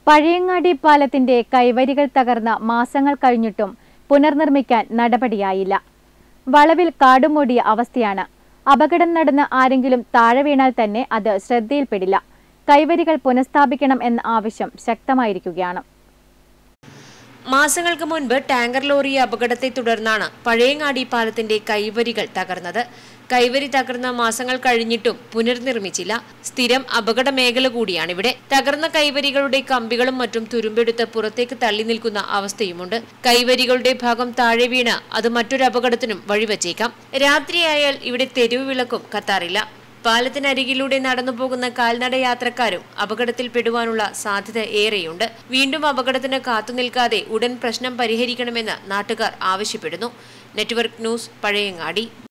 പഴയങ്ങാടി പാലത്തിന്റെ കൈവരികൾ തകർന്ന മാസങ്ങൾ കഴിഞ്ഞിട്ടും പുനർനിർമ്മിക്കാൻ നടപടിയായില്ല വളവിൽ കാടുമൂടിയ അവസ്ഥയാണ് അപകടം നടന്ന് ആരെങ്കിലും താഴെ വീണാൽ തന്നെ അത് ശ്രദ്ധയിൽപ്പെടില്ല കൈവരികൾ പുനഃസ്ഥാപിക്കണം എന്ന ആവശ്യം ശക്തമായിരിക്കുകയാണ് മാസങ്ങൾക്ക് മുൻപ് ടാങ്കർ ലോറി അപകടത്തെ തുടർന്നാണ് പഴയങ്ങാടി പാലത്തിന്റെ കൈവരികൾ തകർന്നത് കൈവരി തകർന്ന മാസങ്ങൾ കഴിഞ്ഞിട്ടും പുനർനിർമ്മിച്ചില്ല സ്ഥിരം അപകട മേഖല കൂടിയാണിവിടെ തകർന്ന കൈവരികളുടെ കമ്പികളും മറ്റും തുരുമ്പെടുത്ത് പുറത്തേക്ക് തള്ളി നിൽക്കുന്ന അവസ്ഥയുമുണ്ട് കൈവരികളുടെ ഭാഗം താഴെ വീണ് അത് മറ്റൊരു അപകടത്തിനും വഴിവച്ചേക്കാം രാത്രിയായാൽ ഇവിടെ തെരുവ് വിളക്കും കത്താറില്ല പാലത്തിനരികിലൂടെ നടന്നു പോകുന്ന കാൽനട യാത്രക്കാരും അപകടത്തിൽപ്പെടുവാനുള്ള സാധ്യത ഏറെയുണ്ട് വീണ്ടും അപകടത്തിന് കാത്തുനിൽക്കാതെ ഉടൻ പ്രശ്നം പരിഹരിക്കണമെന്ന് നാട്ടുകാർ ആവശ്യപ്പെടുന്നു നെറ്റ്വർക്ക് ന്യൂസ് പഴയങ്ങാടി